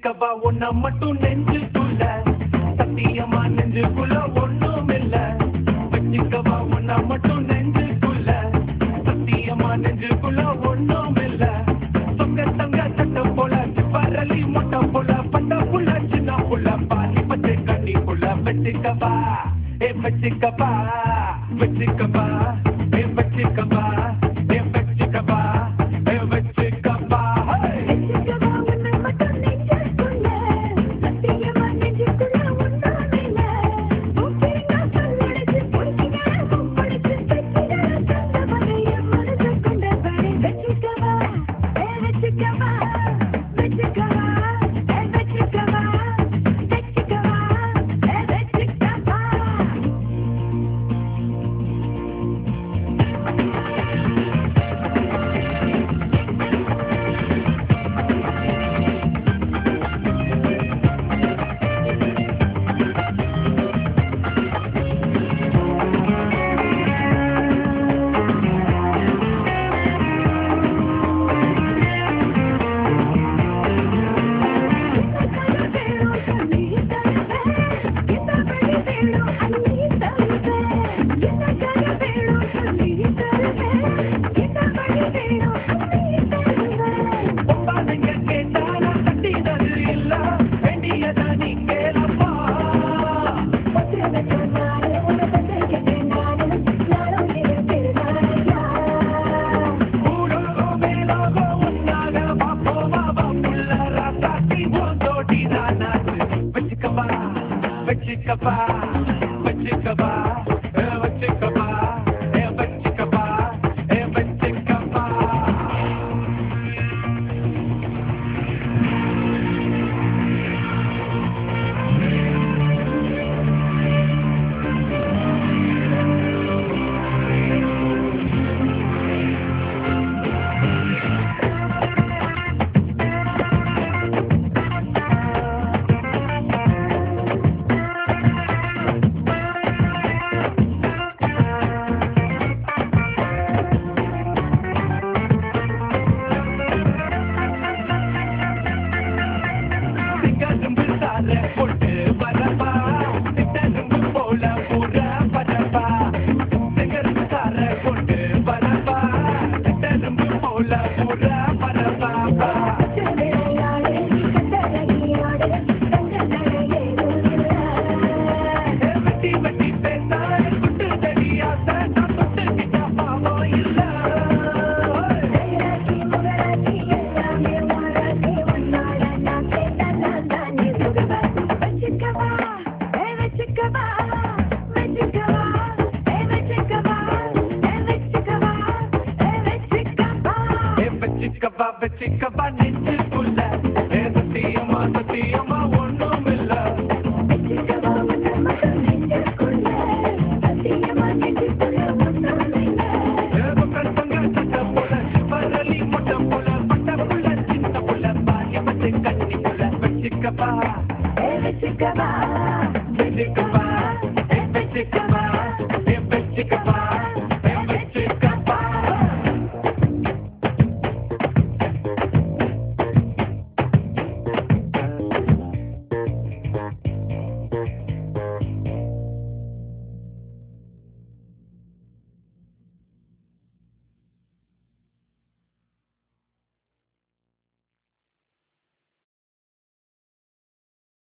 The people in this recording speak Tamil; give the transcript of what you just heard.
வச்சுக்கவா உன்னை மட்டும் நெஞ்சுக்குள்ள சத்தியமா நெஞ்சுக்குள்ள ஒண்ணும் இல்ல வச்சுக்கவா உன்னை மட்டும் நெஞ்சுக்குள்ள சத்தியமா நெஞ்சுக்குள்ள ஒண்ணும் இல்ல சொங்க தங்க சட்ட போல வரலி முட்டை போல பட்ட புள்ள சின்ன புள்ள பாலி பச்சை கண்ணி புள்ள வச்சுக்கவா ஏ வச்சுக்கவா வச்சுக்கவா ஏ வச்சுக்கவா ஏ வச்சுக்கவா ஏ வச்சுக்கவா ஹே! வெச்சுக்கவா உன்னை மட்டும் நெஞ்சுக்குள்ள சத்தியமா நெஞ்சுக்குள்ள ஒன்றுமில்ல உப்பிங்க சொல்லடிச்சு பொறுக்கிங்க முப்படிச்சு வெச்சிட சொந்த வகைய மனசுக்குண்ட படி வெச்சுக்கவா ஏ வெச்சுக்கவா வெச்சுக்கவா ஏ வெச்சுக்கவா வெச்சுக்கவா ஏ வெச்சுக்கவா ஒப்பாதங்க கேட்டாரா தட்டினது இல்ல வேண்டியத நீ கேளப்பா கூடோகோ மேலோகோ ஒன்னாக பாப்போ பாபா புள்ள ராசாத்தி ஓந்தோடி நானாச்சு வச்சுக்கவா வச்சுக்கவா வச்சுக்கவா ஏ வச்சுக்கவா ஏ வச்சுக்கவா ஏ வச்சுக்கவா சிங்கரும்பு சார போட்டு வரப்பா சித்தரும்பு போல பூர பரப்பா சிங்கரும்பு சார போட்டு வரப்பா சித்தரும்பு போல பூர பரப்பா வெட்டி வெட்டி பேச குட்டு தெரியாத நான் தொட்டு கிட்ட பாவம் இல்ல ஏ வச்சுக்கவா வச்சுக்கவா நெஞ்சுக்குள்ள ஏ சத்தியமா சத்தியமா ஒண்ணும் இல்ல ஏதோ கற்பங்க சட்ட போல வரலி முட்டை போல பட்ட புள்ள சின்ன புள்ள பாலி பச்சை கண்ணி புள்ள வச்சுக்கவா வச்சுக்கவா ஏ வச்சுக்கவா ஏ வச்சுக்கவா